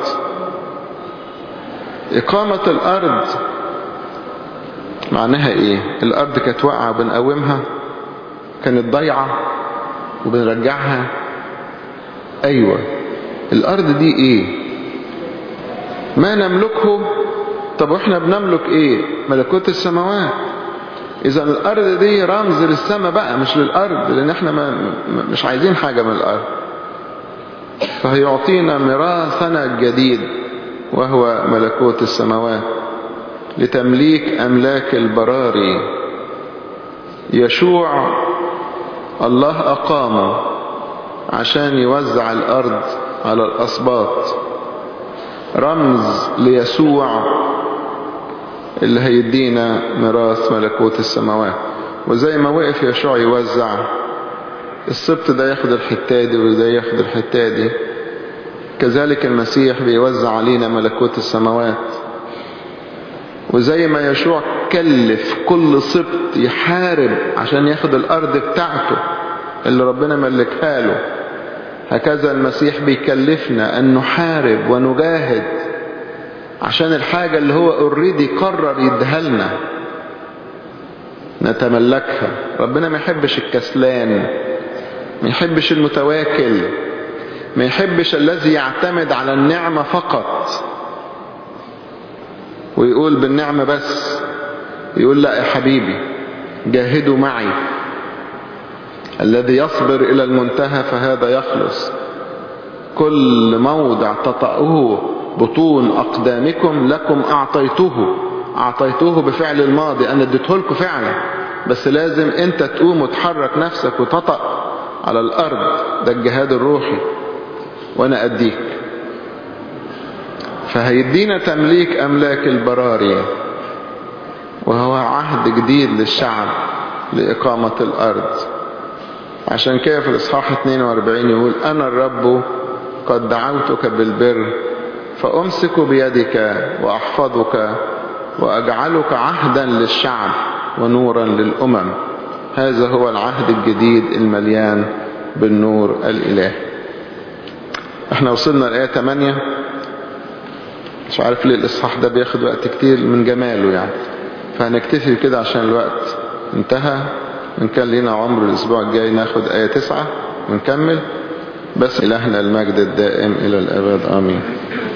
S1: إقامة الأرض معناها إيه الأرض كانت واقعة وبنقومها كانت ضيعة وبنرجعها أيوة الأرض دي إيه ما نملكه طب وإحنا بنملك إيه ملكوت السماوات إذا الأرض دي رمز للسماء بقى مش للأرض لأن إحنا ما مش عايزين حاجة من الأرض فهيعطينا ميراثنا الجديد وهو ملكوت السماوات لتمليك أملاك البراري يشوع الله أقامه عشان يوزع الأرض على الأسباط رمز ليسوع اللي هيدينا ميراث ملكوت السماوات وزي ما وقف يشوع يوزع السبط ده ياخد الحتة دي وده ياخد الحتة دي كذلك المسيح بيوزع علينا ملكوت السماوات وزي ما يشوع كلف كل سبط يحارب عشان ياخد الأرض بتاعته اللي ربنا ملكها له هكذا المسيح بيكلفنا أن نحارب ونجاهد عشان الحاجة اللي هو اوريدي قرر يديها لنا نتملكها ربنا ما يحبش الكسلان ما يحبش المتواكل ما يحبش الذي يعتمد على النعمة فقط ويقول بالنعمة بس يقول لا يا حبيبي جاهدوا معي الذي يصبر إلى المنتهى فهذا يخلص كل موضع تطأوه بطون أقدامكم لكم أعطيته أعطيته بفعل الماضي أنا اديته لكم فعلا بس لازم أنت تقوم وتحرك نفسك وتطأ على الأرض ده الجهاد الروحي وأنا أديك فهيدينا تمليك أملاك البراري وهو عهد جديد للشعب لإقامة الأرض عشان كده في الإصحاح 42 يقول أنا الرب قد دعوتك بالبر فأمسك بيدك وأحفظك وأجعلك عهدا للشعب ونورا للأمم هذا هو العهد الجديد المليان بالنور الإلهي احنا وصلنا الآية 8 مش عارف ليه الإصحاح ده بياخد وقت كتير من جماله يعني فهنكتفي كده عشان الوقت انتهى إن كان لينا عمر الأسبوع الجاي ناخد آية تسعة ونكمل بس إلهنا المجد الدائم إلى الأبد آمين